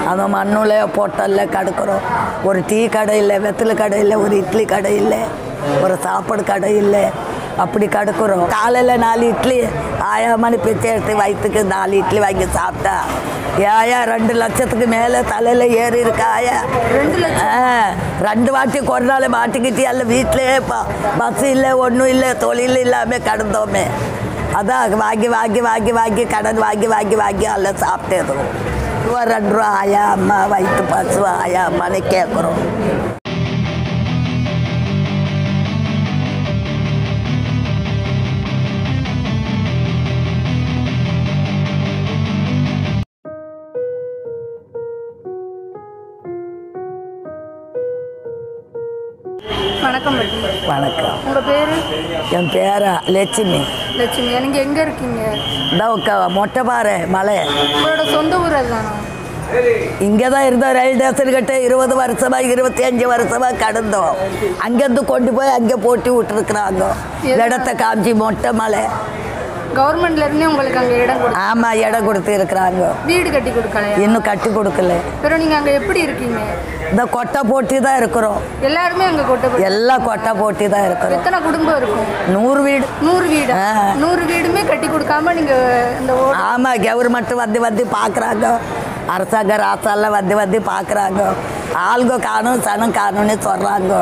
அந்த மண்ணுல பொட்டல்ல கடுக்கிறோம் ஒரு டீ கடை இல்லை வெத்தலை கடை இல்லை ஒரு இட்லி கடை இல்லை ஒரு சாப்பாடு கடை இல்லை அப்படி கடுக்கிறோம் காலையில் நாலு இட்லி ஆயா மணி பிச்சை எடுத்து வயிற்றுக்கு நாலு இட்லி வாங்கி சாப்பிட்டா ஏயா ரெண்டு லட்சத்துக்கு மேலே தலையில் ஏறி இருக்கா ஆயா ரெண்டு லட்சம் ஆ, ரெண்டு வாட்டி ஒரு நாள் மாட்டிக்கிட்டு எல்லாம் வீட்டிலே பஸ் இல்லை ஒன்றும் இல்லை தொழில் இல்லாமல் கடந்தோமே அதான் வாங்கி வாங்கி வாங்கி வாங்கி கடன் வாங்கி வாங்கி வாங்கி எல்லாம் சாப்பிட்டேதும் ரூபா ரெண்டு ரூபா ஆயா அம்மா வயிற்று பசு ஆயா அம்மான்னு கேட்குறோம் வணக்கம் பாட்டி வணக்கம் உங்க பேரு என் பேரா லட்சுமி லட்சுமி நீங்க எங்க இருக்கீங்க இந்த உக்க மொட்டை பாறை மலை உங்களோட சொந்த ஊர் அதுதானா இங்கே தான் இருந்தோம் ரயில் ஸ்டேஷன் கிட்ட இருபது வருஷமா இருபத்தி அஞ்சு வருஷமா கடந்தோம் அங்கேருந்து கொண்டு போய் அங்கே போட்டி விட்டுருக்குறாங்க இடத்த காமிச்சி மொட்டை மலை கவர்மெண்ட்ல இருந்தே உங்களுக்கு அங்க இடம் கொடு ஆமாம் இடம் கொடுத்து இருக்கிறாங்க வீடு கட்டி கொடுக்கலையா இன்னும் கட்டி கொடுக்கல பிறகு நீங்க அங்க எப்படி இருக்கீங்க இந்த கொட்டை போட்டி தான் இருக்கிறோம் எல்லாருமே அங்க கொட்டப்பட்டு எல்லாம் கொட்டை போட்டி தான் இருக்கிறோம் எத்தனை குடும்பம் இருக்கும் நூறு வீடு நூறு வீடு ஆ. நூறு வீடுமே கட்டி கொடுக்காம நீங்க இந்த ஓ- ஆமாம் கவர்மெண்ட் வந்து வந்து பார்க்குறாங்க அரசாங்க ராசாலாம் வந்து வந்து பார்க்குறாங்க ஆள்கோ காணும் சனம் காணும்னு சொல்கிறாங்க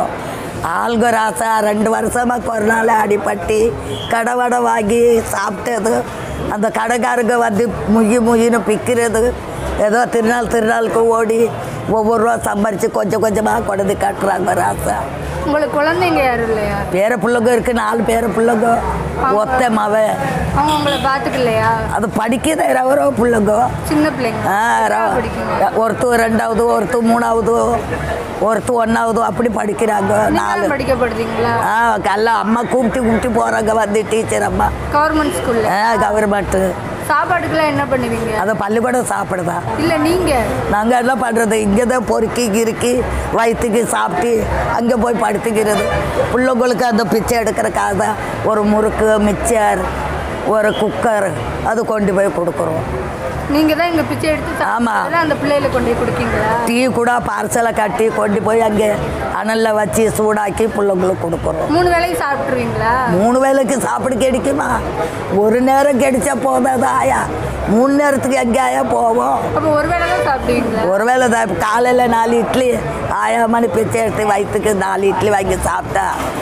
ஆள்கோ ராசா ரெண்டு வருஷமாக கொரோனால அடிபட்டு கடை வடை வாங்கி சாப்பிட்டது அந்த கடைக்காரங்க வந்து முயி முயின்னு பிக்கிறது ஏதோ திருநாள் திருநாளுக்கு ஓடி ஒவ்வொரு ரூபா சம்பாரித்து கொஞ்சம் கொஞ்சமாக கொண்டு கட்டுறாங்க ராசா உங்களுக்கு குழந்தைங்க யாரும் இல்லையா பேர பிள்ளைங்க இருக்குது நாலு பேர பிள்ளைங்க ஒத்த மவன் அவங்க உங்களை பாத்துக்கலையா அது படிக்குது எவரோ பிள்ளைங்க சின்ன பிள்ளைங்க ஆ, ர- படிக்கீங்க ஒருத்தர் ரெண்டாவது ஒருத்தர் மூணாவது ஒருத்தர் ஒன்றாவது அப்படி படிக்கிறாங்க நாலு நீங்க படிக்கப்படுறீங்களா ஆ எல்லாம் அம்மா கூப்பிட்டு கூப்பிட்டு போகிறாங்க வந்து டீச்சர் அம்மா கவர்மெண்ட் ஸ்கூல்ல ஆ கவர்மெண்ட்டு சாப்பாட்டுக்கெல்லாம் என்ன பண்ணுவீங்க அதை பள்ளிக்கூடம் சாப்பிடுதா இல்ல நீங்க நாங்கள் என்ன பண்ணுறது இங்கே தான் பொறுக்கி கிறுக்கி வயிற்றுக்கு சாப்பிட்டு அங்கே போய் படுத்துக்கிறது பிள்ளைங்களுக்கு அந்த பிச்சை எடுக்கிறக்காக தான் ஒரு முறுக்கு மிச்சர் ஒரு குக்கர் அது கொண்டு போய் கொடுக்குறோம் நீங்க தான் இங்க பிச்சை எடுத்து சாப்பிட்டு ஆமா. தான் அந்த பிள்ளைகளை கொண்டு போய் கொடுக்கீங்களா டீ கூட பார்சலை கட்டி கொண்டு போய் அங்கே அனலில் வச்சு சூடாக்கி பிள்ளைங்களுக்கு கொடுக்குறோம் மூணு வேளைக்கு சாப்பிட்டுருவீங்களா மூணு வேளைக்கு சாப்பிட கிடைக்குமா ஒரு நேரம் கிடைச்சா போதாது ஆயா மூணு நேரத்துக்கு எங்கே ஆயா போவோம் அப்ப ஒரு வேளை தான் சாப்பிடுவீங்களா ஒருவேளை தான் காலையில் நாலு இட்லி ஆயா மணி பிச்சை எடுத்து வயிற்றுக்கு நாலு இட்லி வாங்கி சாப்பிட்டா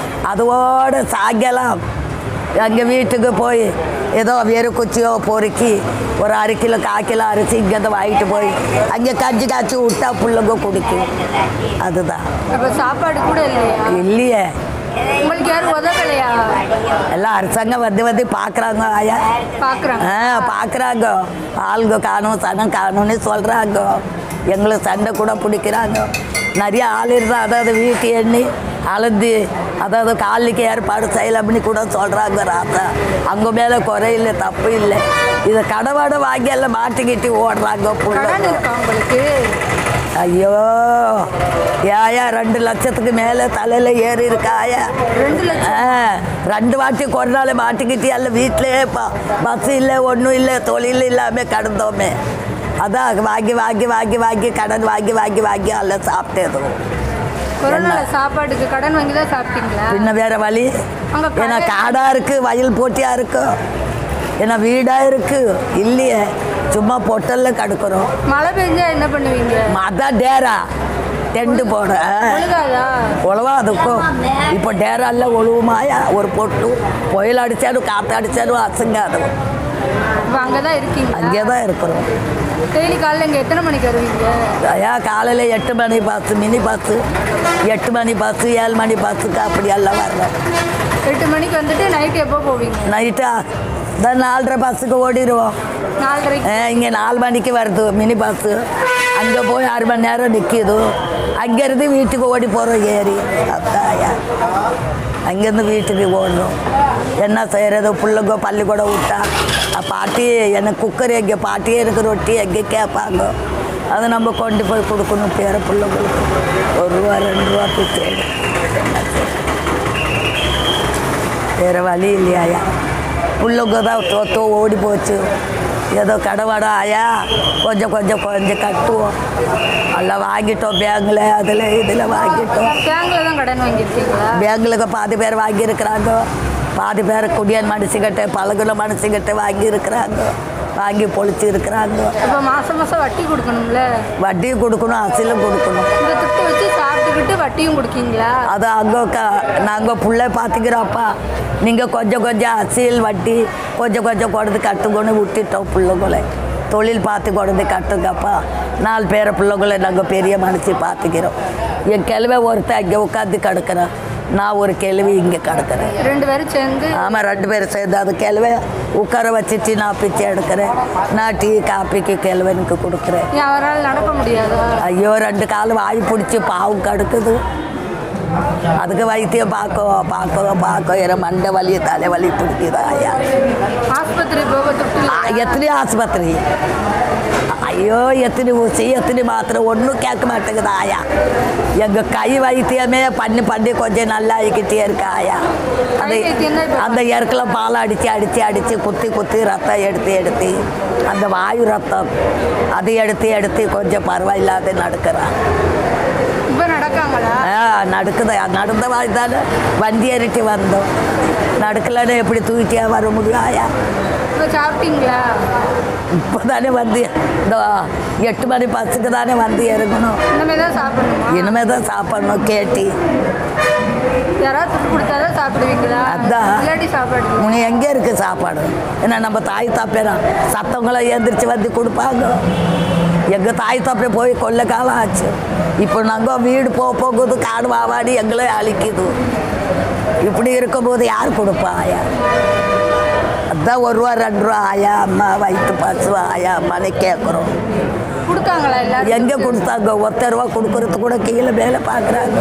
அதோட சாயங்காலம் எங்கள் வீட்டுக்கு போய் ஏதோ வெறு குச்சியோ பொறுக்கி ஒரு அரை கிலோ கால் கிலோ அரிசி இங்கேருந்து வாங்கிட்டு போய் அங்கே கஞ்சி காய்ச்சி விட்டா பிள்ளைங்க குடிக்கும் அதுதான் அப்ப சாப்பாடு கூட இல்லையா இல்லையே உங்களுக்கு யாரும் உதவலையா எல்லாம் அரசாங்கம் வந்து வந்து பார்க்குறாங்க ஆயா பாக்குறாங்க ஆ பார்க்குறாங்க ஆளுங்க காணும் சனம் காணும்னு சொல்கிறாங்க எங்களுக்கு சண்டை கூட பிடிக்கிறாங்க நிறைய ஆள் இருந்தால் அதாவது வீட்டு எண்ணி அளந்து அதாவது காலுக்கு ஏற்பாடு செய்யலாம்னு கூட சொல்கிறாங்க ராத்தா அங்கே மேலே குறையில்லை தப்பு இல்லை இதை கடவாடை வாங்கி எல்லாம் மாட்டிக்கிட்டு ஓடுறாங்க கடன் புள்ள இருக்கா உங்களுக்கு ஐயோ ஏயா ரெண்டு லட்சத்துக்கு மேலே தலையில் ஏறி இருக்கா ஆயா ரெண்டு லட்சம் ஆ, ரெண்டு வாட்டி ஒரு நாள் மாட்டிக்கிட்டு எல்லாம் வீட்டிலே பஸ் இல்லை ஒன்றும் இல்லை தொழில் இல்லாமல் கடந்தோமே அதான் வாங்கி வாங்கி வாங்கி வாங்கி கடன் வாங்கி வாங்கி வாங்கி எல்லாம் சாப்பிட்டேதும் கொரோனால சாப்பாட்டுக்கு கடன் வாங்கி தான் சாப்பிட்டீங்களா பின்ன வேற வழி அங்க கடை- ஏன்னா காடாக இருக்குது வயல் போட்டியாக இருக்கு ஏன்னா வீடாக இருக்குது இல்லையே சும்மா பொட்டல்ல கடுக்கிறோம் மழை பெஞ்சா என்ன பண்ணுவீங்க அதான் டேரா டெண்டு போட ஒழுகாதா உழவா அதுக்கும் இப்போ டேரால ஒழுவுமாயா ஒரு பொட்டு புயல் அடித்தாலும் காற்று அடித்தாலும் அசங்காது இப்ப அங்கதான் இருக்கீங்களா அங்கே தான் இருக்கிறோம் டெய்லி காலைல இங்க எத்தனை மணிக்கு வருவீங்க ஐயா காலையில் எட்டு மணி பஸ்ஸு மினி பஸ்ஸு எட்டு மணி பஸ்ஸு ஏழு மணி பஸ்ஸுக்கு அப்படி எல்லாம் வர்றோம் எட்டு மணிக்கு வந்துட்டு நைட்டு எப்போ போவீங்க நைட்டா தான் நாலரை பஸ்ஸுக்கு ஓடிடுவோம் நாலரைக்கு இங்கே நாலு மணிக்கு வருது மினி பஸ்ஸு அங்கே போய் ஆறு மணி நேரம் நிற்கிது அங்கேருந்து வீட்டுக்கு ஓடி போகிறோம் ஏறி அத்தாயா அங்கேருந்து வீட்டுக்கு ஓடுறோம் என்ன செய்கிறது பிள்ளைங்க பள்ளிக்கூடம் விட்டா அ, பாட்டி எனக்கு குக்கர் எங்கே பாட்டியே எனக்கு ரொட்டி எங்கே கேட்பாங்க அதை நம்ம கொண்டு போய் கொடுக்கணும் பேர பிள்ளைங்களுக்கு ஒரு ரூபா ரெண்டு ரூபா பிச்சை எடு. என்ன செய்ய? வேறு வழி இல்லையாயா பிள்ளைங்க தான் தோத்தோ ஓடி போச்சு ஏதோ கடவாடா ஆயா கொஞ்சம் கொஞ்சம் கொஞ்சம் கட்டுவோம் எல்லாம் வாங்கிட்டோம் பேங்கில் அதில் இதில் வாங்கிட்டோம் பேங்க்ல தான் கடன் வாங்கியிருக்கீங்களா பேங்குலுக்கு பாதி பேர் வாங்கியிருக்கிறாங்க பாதி பேர் குடியன் மனுஷங்கிட்ட பழகுன மனுஷங்கிட்ட வாங்கியிருக்கிறாங்க வாங்கி பொழிச்சு இருக்கிறாங்க அப்போ மாசம் மாசம் வட்டி கொடுக்கணும்ல வட்டியும் கொடுக்கணும் அசிலும் கொடுக்கணும் இந்த துட்டு வச்சு சாப்பிட்டுக்கிட்டு வட்டியும் கொடுக்கீங்களா அது அங்கே க நாங்கள் புள்ள பார்த்துக்கிறோப்பா நீங்கள் கொஞ்சம் கொஞ்சம் அசில் வட்டி கொஞ்சம் கொஞ்சம் கொடுத்து கட்டுக்கொண்டு விட்டுட்டோம் பிள்ளைங்களை தொழில் பார்த்து கொடுத்து கட்டுங்கப்பா நாலு பேர பிள்ளைங்களை நாங்கள் பெரிய மனுஷி பார்த்துக்கிறோம் என் கிழவை ஒருத்தன் அங்கே உட்காந்து கிடக்குறேன் நான் ஒரு கேள்வி இங்கே கிடக்குறேன் ரெண்டு பேரும் சேர்ந்து ஆமாம் ரெண்டு பேரும் சேர்ந்து அது கிழவை உட்கார வச்சுட்டு நான் பிச்சை எடுக்கிறேன் நான் டீ காப்பிக்கு கிழவனுக்கு கொடுக்குறேன் ஏன் அவரால் நடக்க முடியாதா ஐயோ ரெண்டு கால் வாய் பிடிச்சி பாவம் கடுக்குது அதுக்கு வைத்தியம் பார்க்கவும் பார்க்கவும் பார்க்கவும் என் மண்டை வலி தலைவலி பிடிக்குது ஐயா ஆஸ்பத்திரி போக துட்டு ஆ, எத்தனை ஆஸ்பத்திரி ஐயோ எத்தனை ஊசி எத்தனை மாத்திரை ஒன்றும் கேட்க மாட்டேங்குது ஆயா எங்கள் கை வைத்தியமே பண்ணி பண்ணி கொஞ்சம் நல்லா ஆகிக்கிட்டே இருக்கு ஆயா அந்த கை வைத்தியம் தான் இப்ப அந்த இறக்கில் பால் அடித்து அடித்து அடித்து குத்தி குத்தி ரத்தம் எடுத்து எடுத்து அந்த வாயு ரத்தம் அதை எடுத்து எடுத்து கொஞ்சம் பரவாயில்லாத நடக்கிறான் இப்போ நடக்காங்களா ஆ நடக்குது நடந்த மாதிரி தானே வண்டி ஏறிட்டு வந்தோம் நடக்கலன்னு எப்படி தூக்கிட்டே வர முடியும் ஆயா இப்போ சாப்பிட்டீங்களா இப்போ தானே வந்து இந்த எட்டு மணி பஸ்ஸுக்கு தானே வந்து இறங்கணும் இனிமே தான் சாப்பிடணுமா இனிமே தான் சாப்பிடணும் கேட்டி யாராவது துட்டு கொடுத்தாதான் சாப்பிடுவீங்களா அதான். இல்லாட்டி சாப்பாடு உனக்கு எங்கே இருக்குது சாப்பாடு ஏன்னா நம்ம தாய் தாப்பேரம் சத்தவங்கள எந்திரிச்சு வந்து கொடுப்பாங்க எங்கள் தாய் தாப்பே போய் கொல்ல காலம் ஆச்சு இப்போ நாங்கள் வீடு போக போகுது காடு வாவாடி எங்களே அழிக்குது இப்படி இருக்கும்போது யார் கொடுப்பா ஆயா அதான் ஒரு ரூபா ரெண்டு ரூபா ஆயா அம்மா வயிற்று பசு ஆயா அம்மானே கேட்குறோம் கொடுத்தாங்களா எல்லாரும் எங்கே கொடுத்தாங்க ஒத்த ரூபா கொடுக்கறது கூட கீழே மேலே பார்க்குறாங்க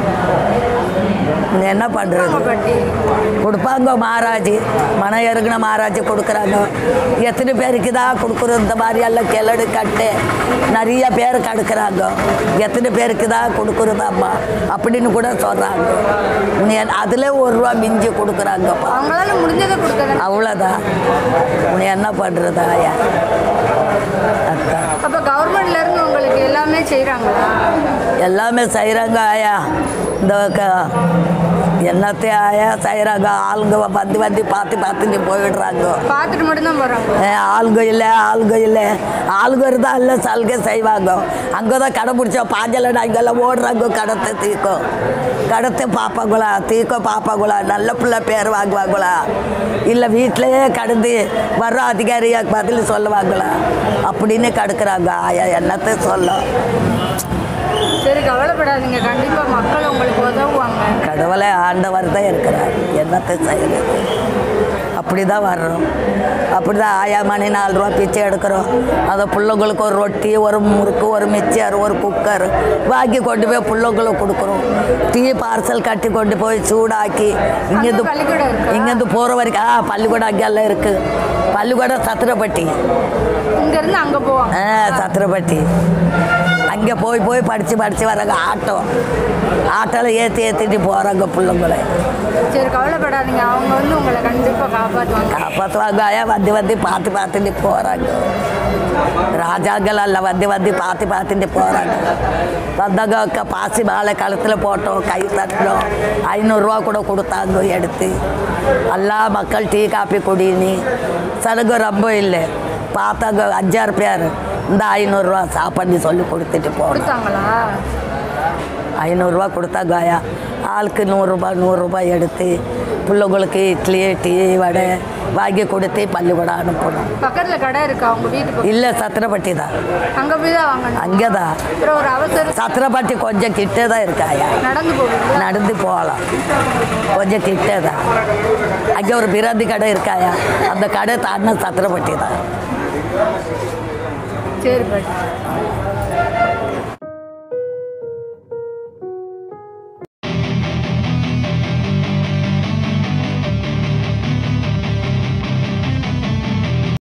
என்ன பண்ணுறது பாட்டி கொடுப்பாங்க மகாராஜ் மன இறங்கின மகாராஜ் கொடுக்குறாங்க எத்தனை பேருக்கு தான் கொடுக்குறோம் இந்த மாதிரி எல்லாம் கிளடு கட்டு நிறைய பேர் கடுக்குறாங்க எத்தனை பேருக்கு தான் கொடுக்குறது அம்மா அப்படின்னு கூட சொல்கிறாங்க நீ அதில் ஒரு ரூபா மிஞ்சி கொடுக்குறாங்கப்பா அவங்களால முடிஞ்சதை கொடுத்தது அவ்வளோதான் உன்னை என்ன பண்ணுறது ஆயா அதான் அப்போ கவர்மெண்ட்ல இருந்து உங்களுக்கு எல்லாமே செய்கிறாங்களா எல்லாமே செய்கிறாங்க ஆயா இந்த க- என்னத்தையும் ஆயா செய்கிறாங்க ஆளுங்க வந்து வந்து பார்த்து பார்த்துட்டு போயிடுறாங்க பார்த்துட்டு மட்டும்தான் போகிறாங்க ஏ, ஆளுங்க இல்லை ஆளுங்க இல்லை ஆளுங்க இருந்தால் இல்லை சலுகை செய்வாங்க அங்கே தான் கடை பிடிச்சா பாஞ்சல இங்கெல்லாம் ஓடுறாங்க கடத்தை தீக்கும் கடத்தை பார்ப்பாங்களா தீக்கம் பார்ப்பாங்களா நல்ல பிள்ளை பேர் வாங்குவாங்களா இல்லை வீட்டிலேயே கடந்து வர்ற அதிகாரியாக பதில் சொல்லுவாங்களா அப்படின்னு கடுக்குறாங்க ஆயா என்னத்தை சொல்ல சரி கவலைப்படாதீங்க கண்டிப்பாக மக்கள் உங்களுக்கு உதவுவாங்க கடவுளை ஆண்டவர் தான் இருக்கிறார் என்னத்தை செய்யறது அப்படி தான் வர்றோம் அப்படி தான் ஆயா மணி நாலு ரூபா பிச்சை எடுக்கிறோம் அதை பிள்ளைங்களுக்கு ஒரு ரொட்டி ஒரு முறுக்கு ஒரு மிச்சர் ஒரு குக்கர் வாங்கி கொண்டு போய் பிள்ளைங்களுக்கு கொடுக்குறோம் டீ பார்சல் கட்டி கொண்டு போய் சூடாக்கி இங்கேருந்து அங்க பள்ளிக்கூடம் இருக்கா? இங்கேருந்து போகிற வரைக்கும் ஆ பள்ளிக்கூடம் அங்கெல்லாம் இருக்குது பள்ளிக்கூடம் சத்திரப்பட்டி இங்கேருந்து அங்கே போவாங்க ஆ சத்திரப்பட்டி அங்கே போய் போய் படித்து படித்து வராங்க ஆட்டோ ஆட்டோவில் ஏற்றி ஏற்றிட்டு போகிறாங்க பிள்ளைங்களை சரி கவலைப்படாதீங்க அவங்க வந்து உங்களை கண்டிப்பாக காப்பாற்றுவாங்க காப்பாற்றுவாங்க ஆயா வந்து வந்து பார்த்து பார்த்துட்டு போகிறாங்க ராஜாக்கள் எல்லாம் வந்து வந்து பார்த்து பார்த்துட்டு போகிறாங்க வந்தாங்க க- பாசி மாலை கழுத்தில் போட்டோம் கை தட்டினோம் ஐநூறுரூவா கூட கொடுத்தாங்க எடுத்து எல்லா மக்கள் டீ காப்பி குடினி சலுகை ரொம்ப இல்லை பார்த்தாங்க அஞ்சாறு பேர் இந்த ஐநூறுரூவா சாப்பாடு சொல்லி கொடுத்துட்டு போனோம் கொடுத்தாங்களா ஐநூறுரூவா கொடுத்தாங்க ஆயா ஆளுக்கு நூறுரூபா நூறுரூபா எடுத்து பிள்ளைங்களுக்கு இட்லி டீ வடை வாங்கி கொடுத்து பள்ளிக்கூடம் அனுப்பணும் பக்கத்தில் கடை இருக்கா உங்க வீட்டு பக்கம் இல்லை சத்திரப்பட்டி தான் அங்கே போய் தான் வாங்கணும் அங்கே தான் அப்புறம் ஒரு அவசர சத்திரப்பட்டி கொஞ்சம் கிட்டே தான் இருக்காயா நடந்து போவீங்களா நடந்து போகலாம் கொஞ்சம் கிட்டே தான் அங்கே ஒரு பிராந்தி கடை இருக்காயா அந்த கடை தாண்டின சத்திரப்பட்டி தான் சரி பாட்டி